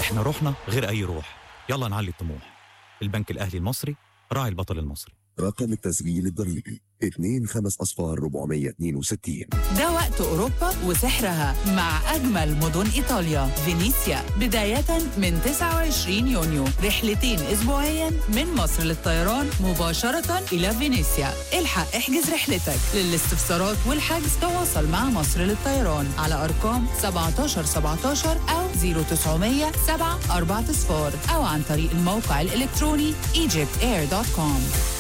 احنا روحنا غير أي روح يلا نعلي الطموح البنك الأهلي المصري راعي البطل المصري رقم التسجيل الضريبي 2 5 أصفار 462 ده وقت أوروبا وسحرها مع أجمل مدن إيطاليا فينيسيا بداية من 29 يونيو رحلتين أسبوعيا من مصر للطيران مباشرة إلى فينيسيا الحق احجز رحلتك للاستفسارات والحجز تواصل مع مصر للطيران على أرقام 17 17 أو 0900 7 4 صفار أو عن طريق الموقع الإلكتروني egyptair.com